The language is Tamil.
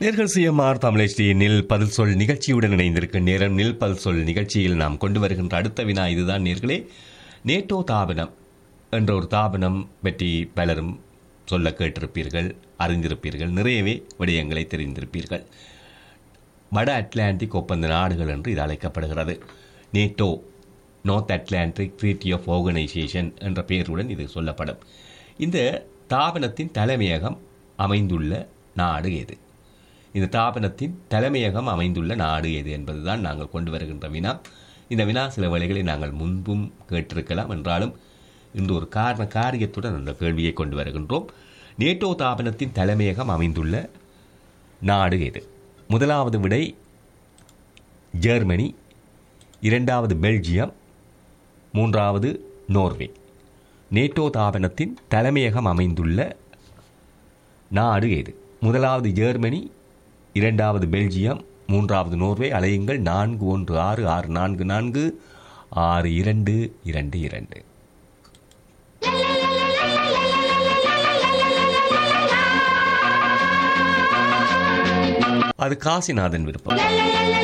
நேர்கள் சிஎம்ஆர் தமிழ் நில் பதில் சொல் நிகழ்ச்சியுடன் இணைந்திருக்கும் நேரம் நில் பதில் சொல் நிகழ்ச்சியில் நாம் கொண்டு வருகின்ற அடுத்த வினா இதுதான் நேர்களே நேட்டோ தாபனம் என்ற ஒரு தாபனம் பற்றி பலரும் சொல்ல கேட்டிருப்பீர்கள் அறிந்திருப்பீர்கள் நிறையவே விடயங்களை தெரிந்திருப்பீர்கள் வட அட்லாண்டிக் ஒப்பந்த நாடுகள் என்று இது அழைக்கப்படுகிறது NATO North Atlantic Treaty of Organisation என்ற பெயருடன் இது சொல்லப்படும் இந்த தாபனத்தின் தலைமையகம் அமைந்துள்ள நாடு எது இந்த தாபனத்தின் தலைமையகம் அமைந்துள்ள நாடு எது என்பதுதான் நாங்கள் கொண்டு வருகின்ற வினா இந்த வினா சில வேளைகளை நாங்கள் முன்பும் கேட்டிருக்கலாம் என்றாலும் இன்று ஒரு காரண காரியத்துடன் அந்த கேள்வியை கொண்டு வருகின்றோம் நேட்டோ தாபனத்தின் தலைமையகம் அமைந்துள்ள நாடு எது முதலாவது விடை ஜெர்மனி இரண்டாவது பெல்ஜியம் மூன்றாவது நோர்வே நேட்டோ தாபனத்தின் தலைமையகம் அமைந்துள்ள நாடு எது முதலாவது ஜெர்மனி இரண்டாவது பெல்ஜியம் மூன்றாவது நோர்வே அலையுங்கள் நான்கு ஒன்று ஆறு ஆறு நான்கு நான்கு ஆறு இரண்டு இரண்டு இரண்டு அது காசிநாதன் விருப்பம்